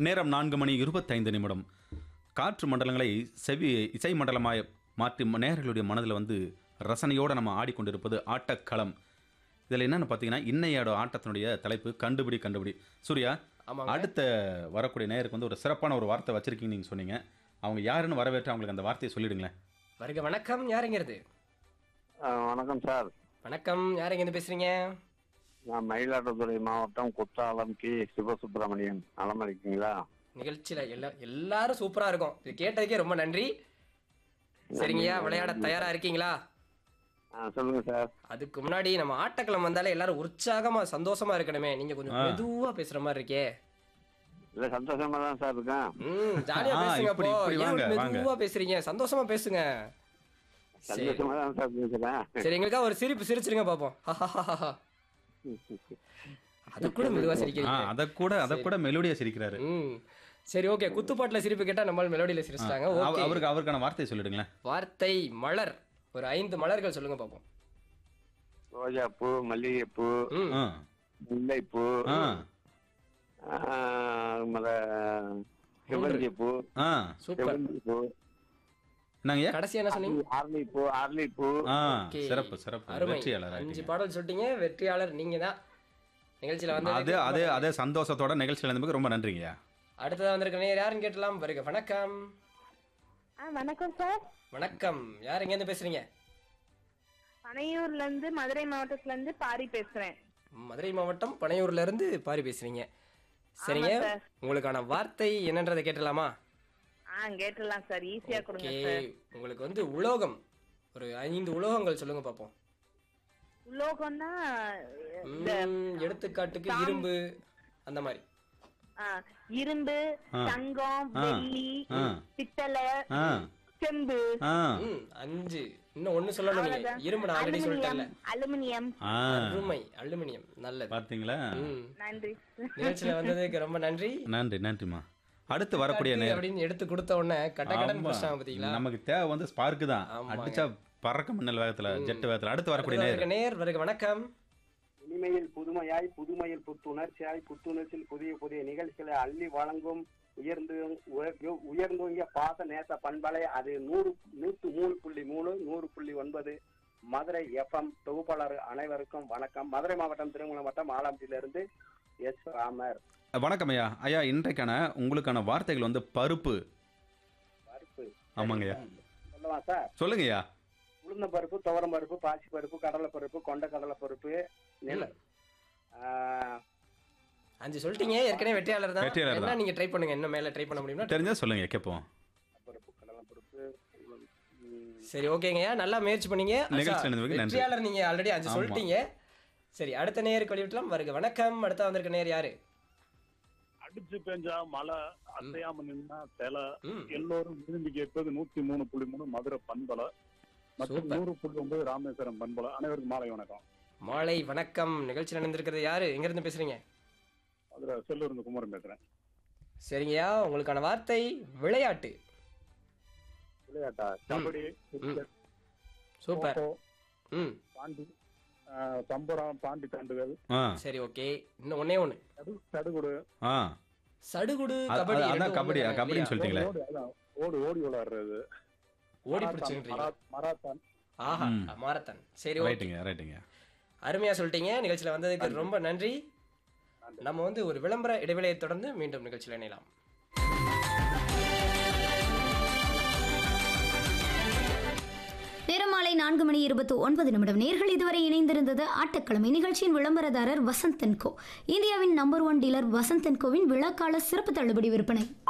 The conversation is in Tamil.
நேரம் நான்கு மணி இருபத்தைந்து நிமிடம் காற்று மண்டலங்களை செவி இசை மண்டலமாய் மாற்றி நேர்களுடைய மனதில் வந்து ரசனையோடு நம்ம ஆடிக்கொண்டிருப்பது ஆட்டக்களம் இதில் என்னென்னு பார்த்தீங்கன்னா இன்னையோட ஆட்டத்தினுடைய தலைப்பு கண்டுபிடி கண்டுபிடி சூர்யா ஆமாங்க அடுத்த வரக்கூடிய நேருக்கு வந்து ஒரு சிறப்பான ஒரு வார்த்தை வச்சிருக்கீங்க நீங்கள் சொன்னீங்க அவங்க யாருன்னு வரவேற்று அவங்களுக்கு அந்த வார்த்தையை சொல்லிடுங்களேன் வருக வணக்கம் யாருங்கிறது ஆ, வணக்கம் சார் வணக்கம் யாருங்க பேசுறீங்க நான் மயிலாடுதுறை மாவட்டம் குத்தாலம் கி சிவசுப்பிரமணியன் நலமா இருக்கீங்களா நிகழ்ச்சியில எல்லா எல்லாரும் சூப்பரா இருக்கும் இது கேட்டதுக்கே ரொம்ப நன்றி சரிங்கய்யா விளையாட தயாரா இருக்கீங்களா ஆ, சொல்லுங்க சார் அதுக்கு முன்னாடி நம்ம ஆட்டக்களம் வந்தாலே எல்லாரும் உற்சாகமா சந்தோஷமா இருக்கணுமே நீங்க கொஞ்சம் ஆ. மெதுவா பேசுற மாதிரி இருக்கே இல்ல சந்தோஷமா தான் சார் இருக்கேன் ம் ஜாலியா ஆ, பேசுங்க இப்படி- அப்போ இப்படி ஏன் வாங்க, இப்படி வாங்க. மெதுவா பேசுறீங்க சந்தோஷமா பேசுங்க சரி சந்தோஷமா தான் சார் பேசுறேன் சரி எங்களுக்கா ஒரு சிரிப்பு சிரிச்சிருங்க பாப்போம் அது கூட மெதுவா ஆ சிரிக்கிறீங்க அதை கூட அதை கூட மெலோடியா சிரிக்கிறாரு ம் சரி ஓகே குத்துப்பாட்டுல சிரிப்பு கேட்டா நம்ம மெலோடியில சிரிச்சிட்டாங்க அவ- ஓகே அவருக்கு அவருக்கான வார்த்தையை சொல்லிடுங்களேன் வார்த்தை மலர் ஒரு ஐந்து மலர்கள் சொல்லுங்க பாப்போம் ரோஜாப்பூ மல்லிகைப்பூ ம் ஆ முல்லைப்பூ ஆ ஆ, மத செவ்வந்திப்பூ ஆ சூப்பர் செவ்வந்திப்பூ என்னங்கய்யா கடைசி என்ன சொன்னீங்க அரளிப்பூ அரளிப்பூ ஆ Okay. சிறப்பு சிறப்பு அருமை வெற்றியாளர் அஞ்சு ஆயிட்டீங்க. பாடல் சொல்லிட்டீங்க வெற்றியாளர் நீங்க தான் நிகழ்ச்சியில வந்து அது அதே அதே சந்தோஷத்தோட நிகழ்ச்சியில் இருந்ததுக்கு ரொம்ப நன்றிங்கய்யா அடுத்ததா வந்திருக்க நேர் யாருன்னு கேட்டலாம் வருக வணக்கம் ஆ வணக்கம் சார் வணக்கம் யார் எங்க இருந்து பேசுறீங்க பனையூர்ல இருந்து மதுரை மாவட்டத்துல இருந்து பாரி பேசுறேன் மதுரை மாவட்டம் பனையூர்ல இருந்து பாரி பேசுறீங்க சரிங்க ஆமா சார். உங்களுக்கான வார்த்தை என்னன்றதை கேட்டலாமா ஆ கேட்டுடலாம் சார் ஈஸியா கொடுங்க ஓகே சார் உங்களுக்கு வந்து உலோகம் ஒரு ஐந்து உலோகங்கள் சொல்லுங்க பாப்போம் உலோகம்னா இந்த ம், எடுத்துக்காட்டுக்கு தாம். இரும்பு அந்த மாதிரி ஆ, இரும்பு ஆ. தங்கம் ஆ. வெள்ளி ஆ. பித்தளை ஆ செம்பு ஆ ம், அஞ்சு இன்னும் ஒண்ணு சொல்லணும் நீங்க அவ்வளவுதான். இரும்பு நான் ஆல்ரெடி சொல்லிட்டேன்ல அலுமினியம் அலுமினியம் ஆ அருமை அலுமினியம் நல்லது பார்த்தீங்களா ம். நன்றி நிகழ்ச்சியில வந்ததுக்கு ரொம்ப நன்றி நன்றி நன்றிம்மா அடுத்து வரக்கூடிய கட்டு நேரம் அப்படின்னு எடுத்து கொடுத்த உடனே கட்ட கடன் ஆமா. பிரச்சனை பாத்தீங்களா நமக்கு தேவை வந்து ஸ்பார்க்கு தான் ஆமாங்க. அடிச்சா பறக்க மின்னல் வேகத்துல ஜெட் வேகத்துல அடுத்து வரக்கூடிய நேரம் அடுத்ததா நேர் வருக வணக்கம் இனிமையில் புதுமையாய் புதுமையில் புத்துணர்ச்சியாய் புத்துணர்ச்சியில் புதிய புதிய நிகழ்ச்சிகளை அள்ளி வழங்கும் உயர்ந்து உய- உயர்ந்தோங்கிய பாச நேச பண்பலை அது நூறு நூற்று மூணு புள்ளி மூணு நூறு புள்ளி ஒன்பது மதுரை எஃப்எம் தொகுப்பாளர் அனைவருக்கும் வணக்கம் மதுரை மாவட்டம் திருமணம் வட்டம் ஆலாம்பட்டியிலிருந்து எஸ் ராமர் வணக்கம் ஐயா ஐயா இன்றைக்கான உங்களுக்கான வார்த்தைகள் வந்து பருப்பு பருப்பு ஆமாங்கய்யா சொல்லவா சார் சொல்லுங்க ஐயா உளுந்த பருப்பு துவரம் பருப்பு பாசி பருப்பு கடலை பருப்பு கொண்ட கடலை பருப்பு நெல் ஆஹ், அஞ்சு சொல்லிட்டீங்க ஏற்கனவே வெற்றியாளர் தான் வெற்றியாளர் என்ன தான். நீங்க ட்ரை பண்ணுங்க இன்னும் மேல ட்ரை பண்ண முடியுமா தெரிஞ்சா சொல்லுங்க கேட்போம் பருப்பு கடலை பருப்பு உம், சரி ஓகேங்கய்யா நல்லா முயற்சி பண்ணீங்க நிகழ்ச்சி அச்சா, நடந்ததுக்கு நன்றி. வெற்றியாளர் நீங்க ஆல்ரெடி அஞ்சு ஆமா. சொல்லிட்டீங்க சரி அடுத்த நேர் கழிவிட்டலாம் வருக வணக்கம் அடுத்த வந்திருக்க நேர் யாரு அடிச்சு பெஞ்சா மழை அசையாம நின்னா சிலை ம் எல்லோரும் விரும்பி கேட்பது நூத்தி மூணு புள்ளி மூணு மதுரை பண்பலை மற்றும் சூப்பர். நூறு புள்ளி ஒன்பது ராமேஸ்வரம் பண்பலை அனைவருக்கும் மாலை வணக்கம் மாலை வணக்கம் நிகழ்ச்சி நடந்திருக்கிறது யாரு எங்க இருந்து பேசுறீங்க அதுல செல்லூர் இருந்து குமரன் பேசுறேன் சரிங்கய்யா உங்களுக்கான வார்த்தை விளையாட்டு விளையாட்டா கபடி ம். கிரிக்கெட் சூப்பர் கோகோ, ம் பாண்டி ஆஹ், சம்பரம் பாண்டி தாண்டுதல் ஆ சரி ஓகே இன்னும் ஒன்னே ஒண்ணு சடு சடுகுடு ஆ சடுகுடு அது- கபடி அதான் ரெண்டும் கபடி, ஒண்ணுதானே கபடின்னு இல்லையா? சொல்லிட்டீங்களே. ஓடி அதான், ஓடி ஓடி விளையாடுறது ஓடி மராத்தான், பிடிச்சுக்கிட்டீங்க மரா- மராத்தான் ஆஹா ம். மாரத்தான் சரி ஓகே ரைட்டுங்க ரைட்டுங்க அருமையா சொல்லிட்டீங்க நிகழ்ச்சியில வந்ததுக்கு ரொம்ப நன்றி நம்ம வந்து ஒரு விளம்பர இடைவேளையை தொடர்ந்து மீண்டும் நிகழ்ச்சியில் இணையலாம் நேரம் மாலை நான்கு மணி இருபத்தி ஒன்பது நிமிடம் நேர்கள் இதுவரை இணைந்திருந்தது ஆட்டக்கிழமை நிகழ்ச்சியின் விளம்பரதாரர் வசந்தன் கோ இந்தியாவின் நம்பர் ஒன் டீலர் வசந்தன் கோவின் விழாக்கால சிறப்பு தள்ளுபடி விற்பனை